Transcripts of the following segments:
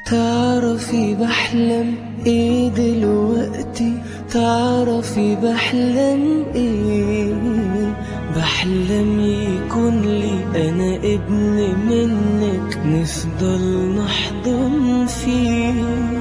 تعرفي بحلم ايه دلوقتي تعرفي بحلم ايه بحلم يكون لي انا ابن منك نفضل نحضن فيه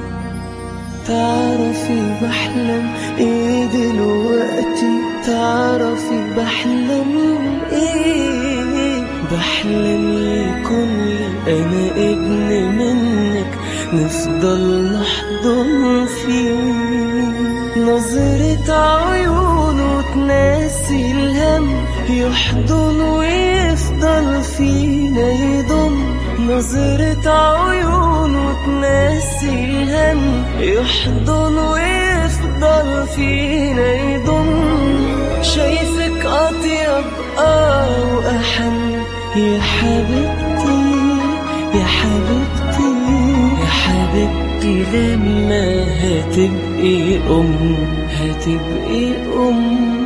تعرفي بحلم ايه دلوقتي تعرفي بحلم ايه بحلم يكون لي انا ابن منك نفضل نحضن فيه نظرة عيونه تناسي الهم يحضن ويفضل فينا يضم نظرة عيونه تناسي الهم يحضن ويفضل فينا يضم شايفك أطيب آه وأحن يا حبيبتي يا حبيبتي يا حبيبتي لما هتبقي أم هتبقي أم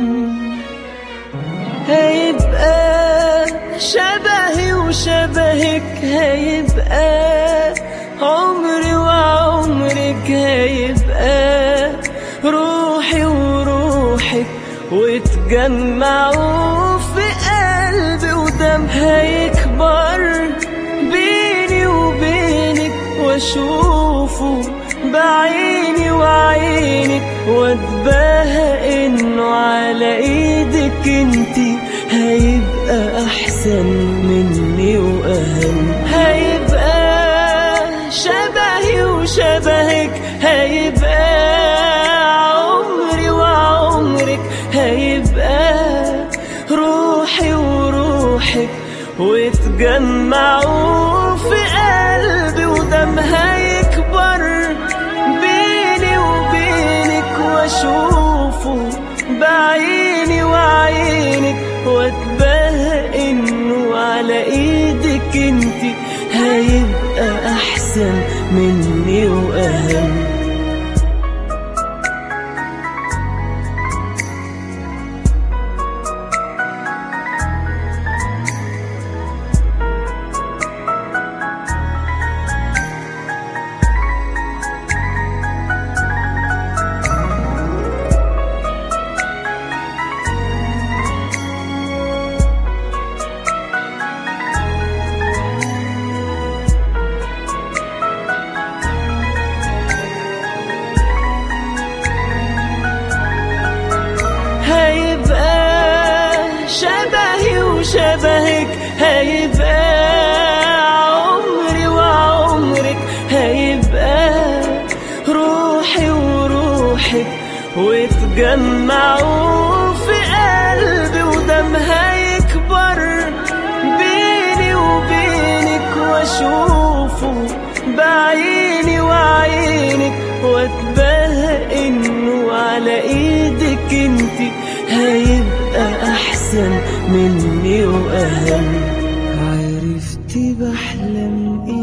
هيبقى شبهي وشبهك هيبقى عمري وعمرك هيبقى روحي وروحك وتجمعوا في قلبي ودم هيكبر بيني وبينك واشوفه بعيني وعينك واتباهى انه على ايدك انتي هيبقى احسن مني واهم هيبقى شبهي وشبهك هيبقى عمري وعمرك هيبقى روحي وروحك وتجمعوا في قلبي ودم هيكبر بيني وبينك واشوفه بعيني وعينك واتباهى انه على ايدك انتي هيبقى احسن مني واهم هيبقى شبهي وشبهك هيبقى عمري وعمرك هيبقى روحي وروحك وتجمعوا في قلبي ودم هيكبر بيني وبينك واشوفه بعيني وعينك واتباهى انه على ايدك انتي هيبقى احسن مني واهم عرفتي بحلم ايه